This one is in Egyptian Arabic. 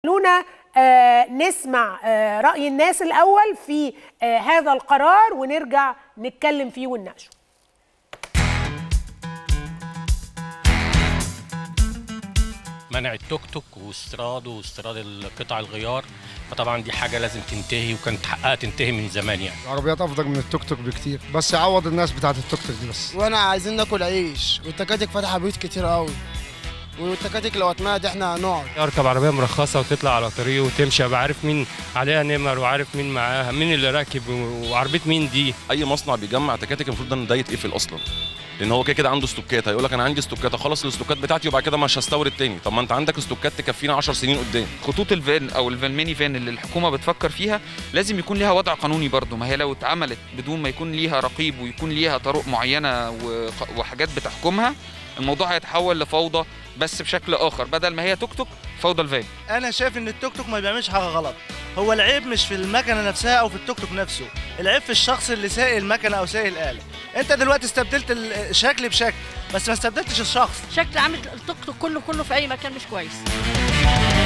خلونا آه، نسمع آه، رأي الناس الأول في آه، هذا القرار ونرجع نتكلم فيه ونناقشه منع التوك توك واستيراده واستيراد قطع الغيار فطبعا دي حاجه لازم تنتهي وكانت حقها تنتهي من زمان يعني العربيات افضل من التوك توك بكتير بس يعوض الناس بتاعت التوك توك دي بس وانا عايزين ناكل عيش والتكاتك فاتحه بيوت كتير قوي والتكاتك لو اتمنعت احنا هنقعد اركب عربيه مرخصه وتطلع على طريق وتمشي ابقى عارف مين عليها نمر وعارف مين معاها مين اللي راكب وعربيه مين دي اي مصنع بيجمع تكاتك المفروض ان ده يتقفل اصلا لان هو كده كده عنده استوكات هيقول لك انا عندي استوكات اخلص الاستوكات بتاعتي وبعد كده مش هستورد تاني طب ما انت عندك استوكات تكفينا 10 سنين قدام خطوط الفان او الفالميني فان اللي الحكومه بتفكر فيها لازم يكون ليها وضع قانوني برضه ما هي لو اتعملت بدون ما يكون ليها رقيب ويكون ليها طرق معينه وق- وحاجات بتحكمها الموضوع هيتحول لفوضى بس بشكل اخر بدل ما هي توك توك فوضى الفان انا شايف ان التوك توك ما بيعملش حاجه غلط هو العيب مش في المكنه نفسها او في التوك توك نفسه العيب في الشخص اللي سايق المكنه او سايق الاله انت دلوقتي استبدلت الشكل بشكل بس ما استبدلتش الشخص شكل عامل التوك توك كله كله في اي مكان مش كويس